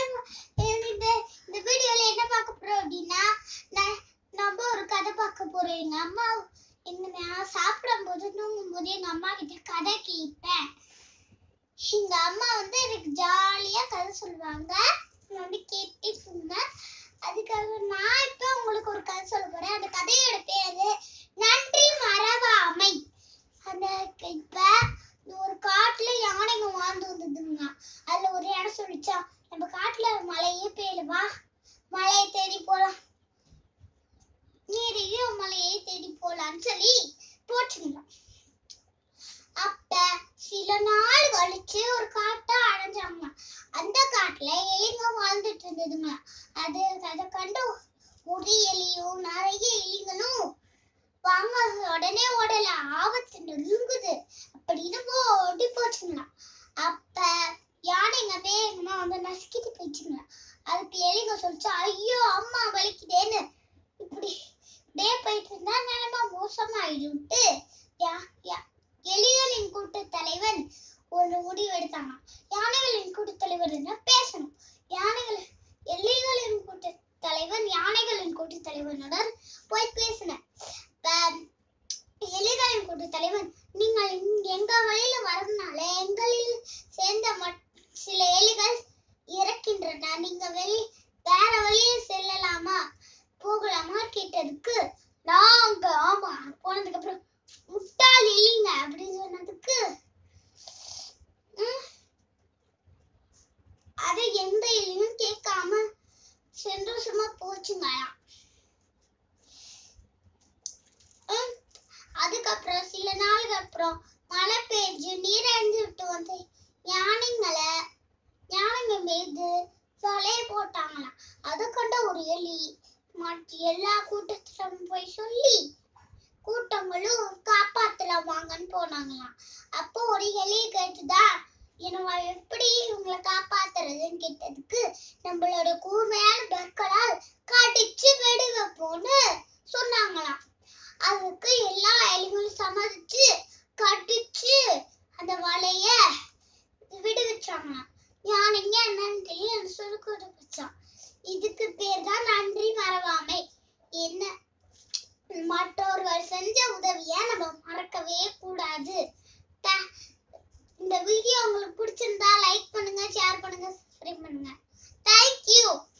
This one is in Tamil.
இந்த இந்த வீடியோல என்ன பார்க்க போறோம் அப்படின்னா நான் நம்ம ஒரு கதை பார்க்க போறோம் எங்க அம்மா எங்க நான் சாப்பிடும் போது தூங்கும் போது எங்க அம்மா கிட்ட கதை கேட்பேன் எங்க அம்மா வந்து எனக்கு ஜாலியா கதை சொல்லுவாங்க நான் வந்து கேட்டுட்டு இருந்தேன் அதுக்காக நான் இப்ப உங்களுக்கு ஒரு கதை சொல்ல போறேன் அந்த கதையோட பேரு நன்றி மறவாமை அந்த இப்ப ஒரு காட்டுல யானைங்க வாழ்ந்து வந்ததுங்க அதுல ஒரு இடம் சொல்லிச்சா நம்ம காட்டுல மழையே பெய்யல வா மழையை தேடி போலாம் நீரையும் மலையை தேடி போலான்னு சொல்லி போச்சுங்க அப்ப சில நாள் கழிச்சு ஒரு காட்டை அடைஞ்சாங்க அந்த காட்டுல எலிங்க வாழ்ந்துட்டு இருந்ததுங்க அது அதை கண்டு ஒரு எலியும் நிறைய எலிங்களும் வாங்க உடனே ஓடல ஆபத்து நெருங்குது அப்படின்னு ஓடி போச்சுங்க அப்ப யானைங்க வேகமா வந்து நசுக்கிட்டு போயிடுச்சுங்க அதுக்கு எலிங்க சொல்லிச்சு ஐயோ அம்மா வலிக்குதேன்னு இப்படி இப்படியே போயிட்டு இருந்தா நிலைமை மோசமாயிடும்ட்டு யா- யா- எலிகளின் கூட்ட தலைவன் ஒரு முடிவு எடுத்தாங்க யானைகளின் கூட்ட தலைவர் என்ன பேசணும் யானைகள் எலிகளின் கூட்ட தலைவன் யானைகளின் கூட்ட தலைவனுடன் போய் பேசின எலிகளின் கூட்ட தலைவன் நீங்கள் இங்க- எங்க வழியில வரதுனால எங்களில் சேர்ந்த மட்- சில எலிகள் இறக்கின்றன நீங்க வெளி வேற வழியே செல்லலாமா போகலாமா கேட்டதுக்கு நாங்க ஆமா போனதுக்கு அப்புறம் முட்டாள் இல்லைங்க அப்படின்னு சொன்னதுக்கு ம், அதை எந்த எலியும் கேட்காம சந்தோஷமா போச்சுங்களாம் ம், அதுக்கப்புறம் சில நாளுக்கு அப்புறம் மழை பெய்ஞ்சு நீர் அழிஞ்சு விட்டு வந்து யானைங்களை யானைங்க மீது வலைய போட்டாங்களாம் அதை கண்ட ஒரு எலி மற்ற எல்லா கூட்டத்திலும் போய் சொல்லி கூட்டங்களும் காப்பாத்தலாம் வாங்கன்னு போனாங்களாம் அப்போ ஒரு எலி கேட்டுதா என்ன எப்படி உங்களை காப்பாத்துறதுன்னு கேட்டதுக்கு நம்மளோட கூர்மையான பற்களால் கடிச்சு வெடி வைப்போம்னு சொன்னாங்களாம் அதுக்கு எல்லா எலிகளும் சம்மதிச்சு கடிச்சு அந்த வலைய விடுவிச்சாங்களாம் யானைங்க என்னன்னு தெரியும் சொல்லி கொடுப்பிச்சான் இதுக்கு பேர் தான் நன்றி மறவாமை என்ன மற்றவர்கள் செஞ்ச உதவிய நம்ம மறக்கவே கூடாது த- இந்த வீடியோ உங்களுக்கு பிடிச்சிருந்தா லைக் பண்ணுங்க ஷேர் பண்ணுங்க சப்ஸ்கிரைப் பண்ணுங்க தேங்க்யூ